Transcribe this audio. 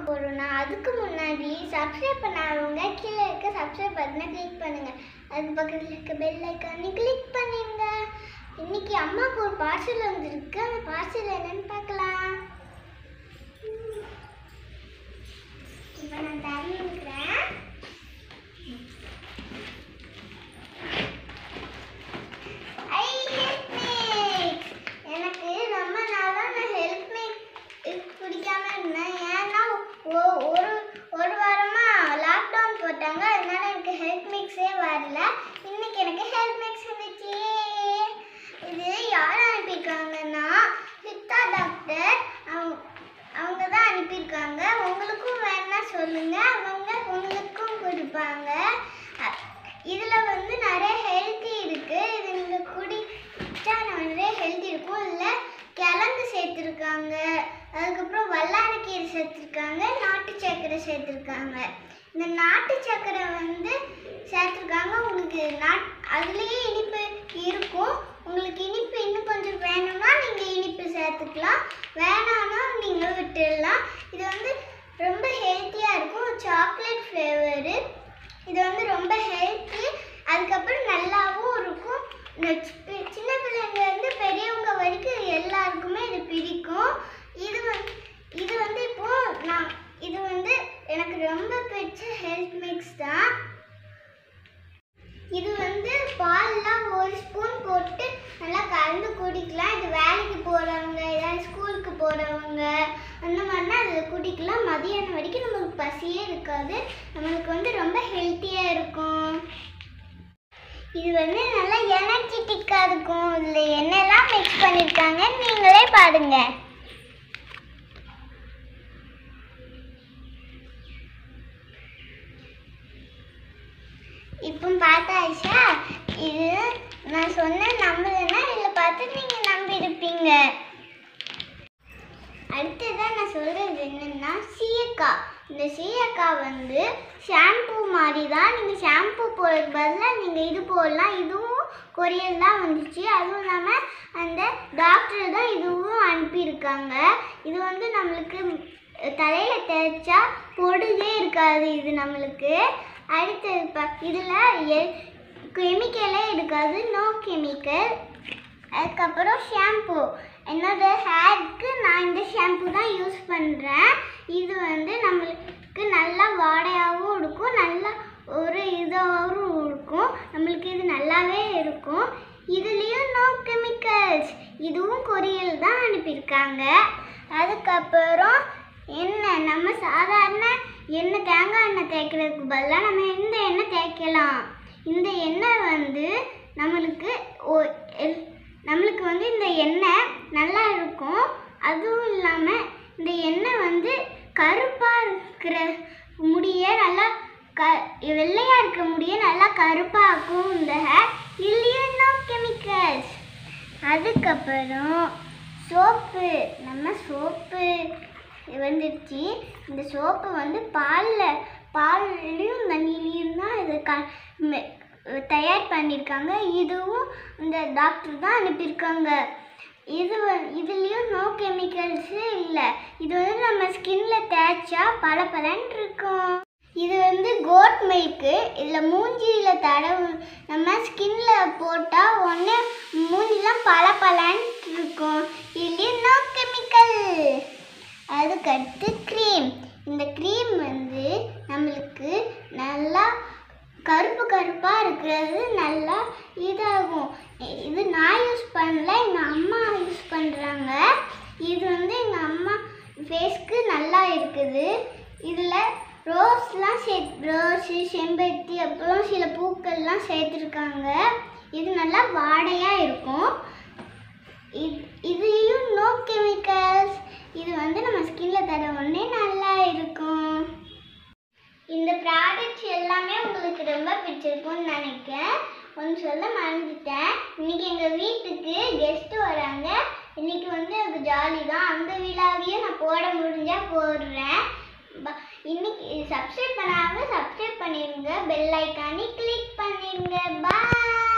பார்க்க போகிறோம்னா அதுக்கு முன்னாடி சப்ஸ்கிரைப் பண்ணாதவங்க கீழே இருக்க சப்ஸ்கிரைப் பட்டனை கிளிக் பண்ணுங்க அதுக்கு பக்கத்தில் இருக்க பெல் ஐக்கானே கிளிக் பண்ணிடுங்க இன்னைக்கு அம்மாவுக்கு ஒரு பார்சல் வந்திருக்கு அந்த பார்சல் என்னன்னு பார்க்கலாம் இப்போ நான் திறந்துக்கிறேன் ஐ ஹெல்ப் மிக்ஸ் எனக்கு ரொம்ப நாளாக நான் ஹெல்ப் மிக்ஸ் குடிக்காம இருந்தேன் ஏன்னா ஒ- ஒரு ஒரு வாரமாக லாக்டவுன் போட்டாங்க அதனால எனக்கு ஹெல்ப் மிக்ஸே வரல இன்னைக்கு எனக்கு ஹெல்ப் மிக்ஸ் வந்துச்சு இது யார் அனுப்பியிருக்காங்கன்னா சித்தா டாக்டர் அவங்க அவங்க தான் அனுப்பியிருக்காங்க உங்களுக்கும் வேணா சொல்லுங்க அவங்க உங்களுக்கும் கொடுப்பாங்க அ- இதுல வந்து நிறைய ஹெல்த்தி இருக்கு இது நீங்க குடிச்சா நிறைய ஹெல்த்தி இருக்கும் இதுல கிழங்கு சேர்த்துருக்காங்க அதுக்கப்புறம் வல்லாரக்கீரை சேர்த்துருக்காங்க நாட்டு சர்க்கரை சேர்த்துருக்காங்க இந்த நாட்டு சர்க்கரை வந்து சேர்த்துருக்காங்க உங்களுக்கு நாட் அதுலேயே இனிப்பு இருக்கும் உங்களுக்கு இனிப்பு இன்னும் கொஞ்சம் வேணும்னா நீங்கள் இனிப்பு சேர்த்துக்கலாம் வேணாம்னா நீங்கள் விட்டுடலாம் இது வந்து ரொம்ப ஹெல்த்தியாக இருக்கும் சாக்லேட் ஃப்ளேவரு இது வந்து ரொம்ப ஹெல்த்தி அதுக்கப்புறம் நல்லாவும் இருக்கும் இந்த சி- சின்ன பிள்ளைங்க இருந்து பெரியவங்க வரைக்கும் எல்லாருக்குமே இது பிடிக்கும் இது வந்து இது வந்து இப்போ நான் இது வந்து எனக்கு ரொம்ப பிடிச்ச ஹெல்த் மிக்ஸ் தான் இது வந்து பால்லாம் ஒரு ஸ்பூன் போட்டு நல்லா கலந்து குடிக்கலாம் இது வேலைக்கு போகிறவங்க ஏதாவது ஸ்கூலுக்கு போகிறவங்க அந்த மாதிரினா அது குடிக்கலாம் மதியானம் வரைக்கும் நம்மளுக்கு பசியே இருக்காது நம்மளுக்கு வந்து ரொம்ப ஹெல்த்தியாக இருக்கும் இது வந்து நல்லா எனர்ஜெட்டிக்காக இருக்கும் இதில் என்னெல்லாம் மிக்ஸ் பண்ணியிருக்காங்க நீங்களே பாருங்க இப்போ பார்த்தாச்சா இது நான் சொன்ன நம்பலைன்னா இதில் பார்த்து நீங்கள் நம்பியிருப்பீங்க அடுத்ததான் நான் சொல்கிறது என்னென்னா சீயக்காய் இந்த சீயக்காய் வந்து ஷாம்பு மாதிரி தான் நீங்கள் ஷாம்பு போடுறதுக்கு பதிலாக நீங்கள் இது போடலாம் இதுவும் கொரியல் தான் வந்துச்சு அதுவும் இல்லாமல் அந்த டாக்டர் தான் இதுவும் அனுப்பியிருக்காங்க இது வந்து நம்மளுக்கு தலையில் தேய்ச்சா பொடுகே இருக்காது இது நம்மளுக்கு அடுத்தது ப இதில் கெமிக்கலே இருக்காது நோ கெமிக்கல் அதுக்கப்புறம் ஷாம்பு என்னோட ஹேருக்கு நான் இந்த ஷாம்பு தான் யூஸ் பண்ணுறேன் இது வந்து நம்மளுக்கு நல்லா வாடையாகவும் இருக்கும் நல்லா ஒரு இதாகவும் இருக்கும் நம்மளுக்கு இது நல்லாவே இருக்கும் இதுலேயும் நோ கெமிக்கல்ஸ் இதுவும் கொரியல் தான் அனுப்பியிருக்காங்க அதுக்கப்புறம் எண்ணெய் நம்ம சாதாரண எண்ணெய் தேங்காய் எண்ணெய் தேய்க்கிறதுக்கு பதிலாக நம்ம இந்த எண்ணெய் தேய்க்கலாம் இந்த எண்ணெய் வந்து நம்மளுக்கு ஒ- எல்- நம்மளுக்கு வந்து இந்த எண்ணெய் நல்லா இருக்கும் அதுவும் இல்லாமல் இந்த எண்ணெய் வந்து கருப்பாக இருக்கிற முடிய நல்லா க வெள்ளையாக இருக்க முடிய நல்லா கருப்பாக்கும் இந்த ஹேர் இதுலேயும் நோ கெமிக்கல்ஸ் அதுக்கப்புறம் சோப்பு நம்ம சோப்பு வந்துடுச்சு இந்த சோப்பு வந்து பாலில் பால்லையும் தண்ணிலையும் தான் இது க மெ- தயார் பண்ணியிருக்காங்க இதுவும் இந்த டாக்டர் தான் அனுப்பியிருக்காங்க இது வ- இதுலேயும் நோ கெமிக்கல்ஸு இல்லை இது வந்து நம்ம ஸ்கின்ல தேய்ச்சா பல இருக்கும் இது வந்து கோட் மில்க்கு இதில் மூஞ்சியில் தடவு நம்ம ஸ்கின்ல போட்டால் உடனே மூஞ்சிலாம் பல இருக்கும் இதுலேயும் நோ கெமிக்கல் அதுக்கடுத்து க்ரீம் இந்த க்ரீம் வந்து நம்மளுக்கு நல்லா கருப்பு கருப்பாக இருக்கிறது நல்லா இதாகும் இ- இது நான் யூஸ் பண்ணல எங்கள் அம்மா யூஸ் பண்ணுறாங்க இது வந்து எங்கள் அம்மா ஃபேஸ்க்கு நல்லா இருக்குது இதில் ரோஸ்லாம் சே ரோஸு செம்பருத்தி அப்புறம் சில பூக்கள்லாம் சேர்த்துருக்காங்க இது நல்லா வாடையாக இருக்கும் இது இதுலேயும் நோ கெமிக்கல்ஸ் இது வந்து நம்ம ஸ்கின்ல தடவுடனே நல்லா இருக்கும் இந்த ப்ராடக்ட்ஸ் எல்லாமே உங்களுக்கு ரொம்ப பிடிச்சிருக்கும்னு நினைக்கிறேன் ஒன்று சொல்ல மறந்துட்டேன் இன்னைக்கு எங்கள் வீட்டுக்கு கெஸ்ட்டு வராங்க இன்னைக்கு வந்து எனக்கு ஜாலி தான் அந்த விழாவையும் நான் போட முடிஞ்சா போடுறேன் ப- இன்னைக்கு சப்ஸ்கிரைப் பண்ணாமல் சப்ஸ்கிரைப் பண்ணிடுங்க பெல் ஐக்கானே கிளிக் பண்ணிடுங்க பாய்